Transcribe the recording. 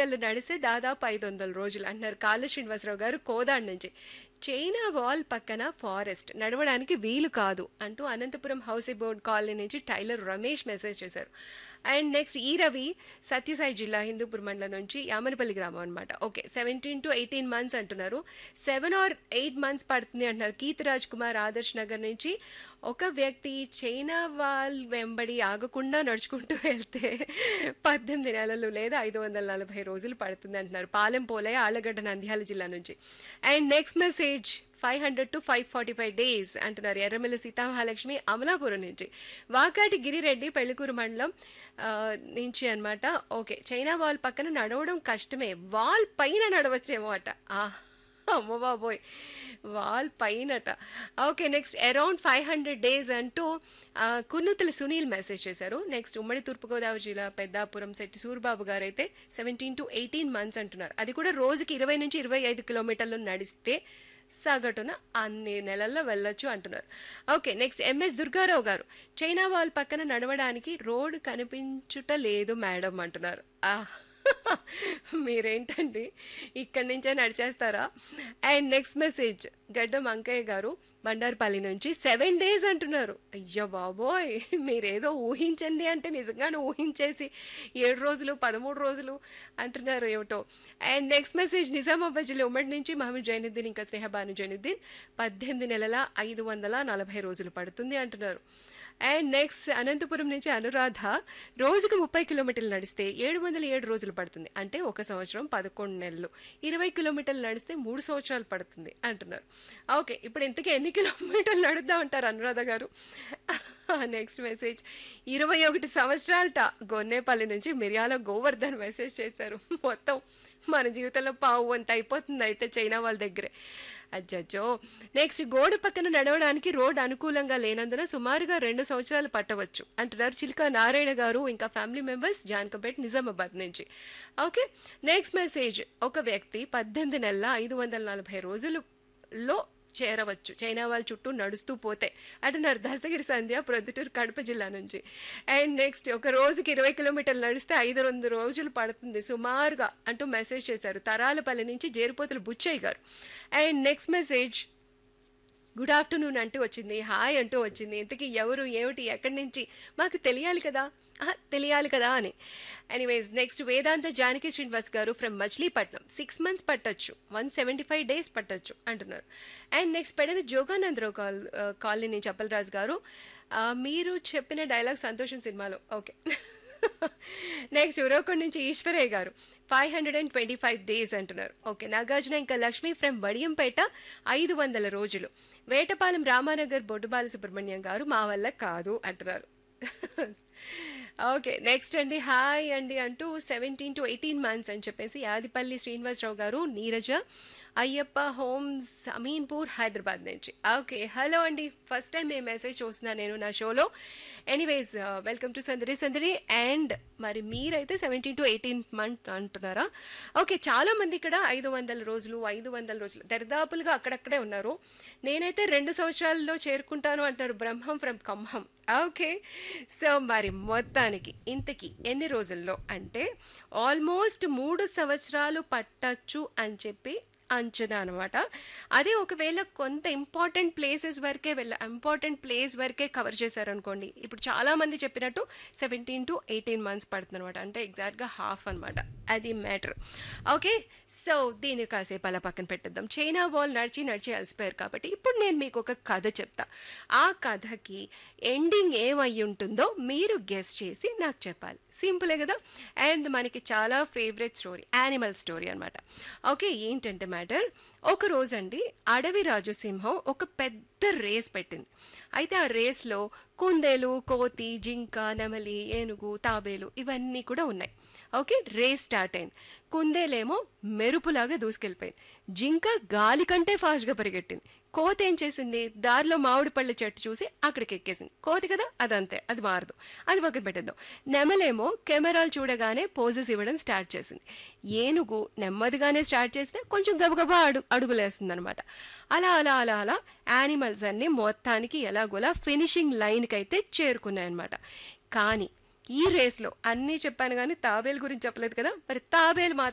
కిలోమీటర్లు నడిస్తే దాదాపు ఐదు వందల రోజులు అంటున్నారు కాళ్ళ శ్రీనివాసరావు గారు కోదాడ్ నుంచి చైనా వాల్ పక్కన ఫారెస్ట్ నడవడానికి వీలు కాదు అంటూ అనంతపురం హౌసింగ్ బోర్డ్ కాలనీ నుంచి టైలర్ రమేష్ మెసేజ్ చేశారు అండ్ నెక్స్ట్ ఈ రవి సత్యసాయి జిల్లా హిందూపూర్ మండలం నుంచి యామనపల్లి గ్రామం అనమాట okay seventeen to eighteen months అంటున్నారు సెవెన్ ఆర్ ఎయిట్ మంత్స్ పడుతుంది అంటున్నారు కీర్తి రాజ్ కుమార్ ఆదర్శ్ నగర్ నుంచి ఒక వ్యక్తి చైనా వాల్ వెంబడి ఆగకుండా నడుచుకుంటూ వెళ్తే పద్దెనిమిది నెలలు లేదా ఐదు వందల నలభై రోజులు పడుతుంది అంటున్నారు పాలెం పోలయ్య ఆళ్ళగడ్డ నంద్యాల జిల్లా నుంచి and next message five hundred to five forty five days అంటున్నారు ఎర్రమల్లి సీతామహాలక్ష్మి అమలాపురం నుంచి వాకాటి గిరిరెడ్డి పెళ్లికూరు మండలం ఆ, నుంచి అన్నమాట ఓకే చైనా వాల్ పక్కన నడవడం కష్టమే వాల్ పైన నడవచ్చేమో అట ఆ, అమ్మ బాబోయ్ వాల్ పైనట okay next around five hundred days అంటూ ఆ, కున్నుతుల సునీల్ మెసేజ్ చేశారు నెక్స్ట్ ఉమ్మడి తూర్పుగోదావరి జిల్లా పెద్దాపురం శెట్టి సూర్బాబు గారు అయితే సెవెంటీన్ టు ఎయిటీన్ మంత్స్ అంటున్నారు అది కూడా రోజుకి ఇరవై నుంచి ఇరవై ఐదు కిలోమీటర్లు నడిస్తే సగటున అన్ని నెలల్లో వెళ్ళొచ్చు అంటున్నారు ఓకే నెక్స్ట్ ఎంఎస్ దుర్గారావు గారు చైనా వాల్ పక్కన నడవడానికి రోడ్ కనిపించుట లేదు మేడం అంటున్నారు ఆ, మీరేంటండి ఇక్కడి నుంచే నడిచేస్తారా అండ్ నెక్స్ట్ మెసేజ్ గడ్డం అంకయ్య గారు బండారుపల్లి నుంచి సెవెన్ డేస్ అంటున్నారు అయ్యో బాబోయ్ మీరేదో ఊహించండి అంటే నిజంగానే ఊహించేసి ఏడు రోజులు పదమూడు రోజులు అంటున్నారు ఏమిటో అండ్ నెక్స్ట్ మెసేజ్ నిజామాబాద్ జిల్లా ఉమ్మడి నుంచి మహమ్మద్ జైనుద్దీన్ ఇంకా స్నేహబాను జైనుద్దీన్ పద్దెనిమిది నెలల ఐదు వందల నలభై రోజులు పడుతుంది అంటున్నారు అండ్ నెక్స్ట్ అనంతపురం నుంచి అనురాధ రోజుకు ముప్పై కిలోమీటర్లు నడిస్తే ఏడు వందల ఏడు రోజులు పడుతుంది అంటే ఒక సంవత్సరం పదకొండు నెలలు ఇరవై కిలోమీటర్లు నడిస్తే మూడు సంవత్సరాలు పడుతుంది అంటున్నారు ఓకే ఇప్పుడు ఇంతకీ ఎన్ని కిలోమీటర్లు నడుద్దాం అంటారు అనురాధ గారు నెక్స్ట్ మెసేజ్ ఇరవై ఒకటి సంవత్సరాలట గొన్నేపల్లి నుంచి మిర్యాల గోవర్ధన్ మెసేజ్ చేశారు మొత్తం మన జీవితంలో పావు అంత అయిపోతుంది అయితే చైనా వాళ్ళ దగ్గరే అజ్జో నెక్స్ట్ గోడ పక్కన నడవడానికి రోడ్ అనుకూలంగా లేనందున సుమారుగా రెండు సంవత్సరాలు పట్టవచ్చు అంటున్నారు చిలుక నారాయణ గారు ఇంకా ఫ్యామిలీ మెంబర్స్ జాన్కంపేట్ నిజామాబాద్ నుంచి ఓకే నెక్స్ట్ మెసేజ్ ఒక వ్యక్తి పద్దెనిమిది నెలల ఐదు వందల నలభై రోజులలో చేరవచ్చు చైనా వాళ్ళ చుట్టూ నడుస్తూ పోతే అంటున్నారు దస్తగిరి సంధ్య ప్రొద్దుటూరు కడప జిల్లా నుంచి అండ్ నెక్స్ట్ ఒక రోజుకి ఇరవై కిలోమీటర్లు నడిస్తే ఐదు రెండు రోజులు పడుతుంది సుమారుగా అంటూ మెసేజ్ చేశారు తరాలపల్లి నుంచి Jerupothula Buchchayya garu and next message good afternoon అంటూ వచ్చింది హాయ్ అంటూ వచ్చింది ఇంతకీ ఎవరు ఏమిటి ఎక్కడి నుంచి మాకు తెలియాలి కదా ఆహా, తెలియాలి కదా అని anyways next Vedantha Janaki Srinivas garu from Machilipatnam six months పట్టొచ్చు వన్ సెవెంటీ ఫైవ్ డేస్ పట్టొచ్చు అంటున్నారు and next Pedina Joganandarao call colony నుంచి అప్పలరాజు గారు ఆ, మీరు చెప్పిన డైలాగ్ సంతోషం సినిమాలో ఓకే నెక్స్ట్ ఉరవకొండ నుంచి Eshwarayya garu five hundred and twenty five days అంటున్నారు ఓకే నాగార్జున ఇంకా లక్ష్మి ఫ్రమ్ వడియంపేట ఐదు వందల రోజులు వేటపాలెం రామానగర్ బొడ్డుబాల సుబ్రహ్మణ్యం గారు మా వల్ల కాదు అంటున్నారు ఓకే నెక్స్ట్ అండి హాయ్ అండి అంటూ సెవెంటీన్ టు ఎయిటీన్ మంత్స్ అని చెప్పేసి యాదిపల్లి శ్రీనివాసరావు గారు నీరజ అయ్యప్ప హోమ్స్ అమీన్పూర్ హైదరాబాద్ నుంచి ఓకే హలో అండి ఫస్ట్ టైం మీ మెసేజ్ చూస్తున్నాను నేను నా షోలో ఎనీవేస్ వెల్కమ్ టు సందడి సందడి అండ్ మరి మీరైతే సెవెంటీన్ టు ఎయిటీన్ మంత్ అంటున్నారా ఓకే చాలా మంది ఇక్కడ ఐదు వందల రోజులు ఐదు వందల రోజులు దరిదాపులుగా అక్కడక్కడే ఉన్నారు నేనైతే రెండు సంవత్సరాల్లో చేరుకుంటాను అంటారు Brahmam from Khammam okay so మరి మొత్తానికి ఇంతకీ ఎన్ని రోజుల్లో అంటే ఆల్మోస్ట్ మూడు సంవత్సరాలు పట్టచ్చు అని చెప్పి అంచనా అనమాట అదే ఒకవేళ కొంత ఇంపార్టెంట్ ప్లేసెస్ వరకే వెళ్ళ ఇంపార్టెంట్ ప్లేస్ వరకే కవర్ చేశారనుకోండి ఇప్పుడు చాలా మంది చెప్పినట్టు సెవెంటీన్ టు ఎయిటీన్ మంత్స్ పడుతుంది అనమాట అంటే ఎగ్జాక్ట్గా హాఫ్ అనమాట అది మ్యాటర్ ఓకే సో దీన్ని కాసేపు అలా పక్కన పెట్టేద్దాం చైనా వాల్ నడిచి నడిచి అలసిపోయారు కాబట్టి ఇప్పుడు నేను మీకు ఒక కథ చెప్తా ఆ కథకి ఎండింగ్ ఏమై ఉంటుందో మీరు గెస్ట్ చేసి నాకు చెప్పాలి సింపులే కదా అండ్ మనకి చాలా ఫేవరెట్ స్టోరీ యానిమల్ స్టోరీ అనమాట ఓకే ఏంటంటే మ్యాటర్ ఒక రోజండి అడవి రాజు సింహం ఒక పెద్ద రేస్ పెట్టింది అయితే ఆ రేస్లో కుందేలు కోతి జింక నెమలి ఏనుగు తాబేలు ఇవన్నీ కూడా ఉన్నాయి ఓకే రేస్ స్టార్ట్ అయింది కుందేలేమో మెరుపులాగా దూసుకెళ్ళిపోయింది జింక గాలి కంటే ఫాస్ట్గా పరిగెట్టింది కోతి ఏం చేసింది దారిలో మామిడి పళ్ళ చెట్టు చూసి అక్కడికి ఎక్కేసింది కోతి కదా అదంతే అది మారదు అది పక్కన పెట్టేద్దాం నెమలేమో కెమెరాలు చూడగానే పోజెస్ ఇవ్వడం స్టార్ట్ చేసింది ఏనుగు నెమ్మదిగానే స్టార్ట్ చేసినా కొంచెం గబగబా అడు అడుగులేస్తుంది అనమాట అలా అలా అలా అలా యానిమల్స్ అన్నీ మొత్తానికి ఎలాగోలా ఫినిషింగ్ లైన్కి అయితే చేరుకున్నాయి అనమాట కానీ ఈ రేస్లో అన్నీ చెప్పాను కానీ తాబేలు గురించి చెప్పలేదు కదా మరి తాబేలు మాత్రం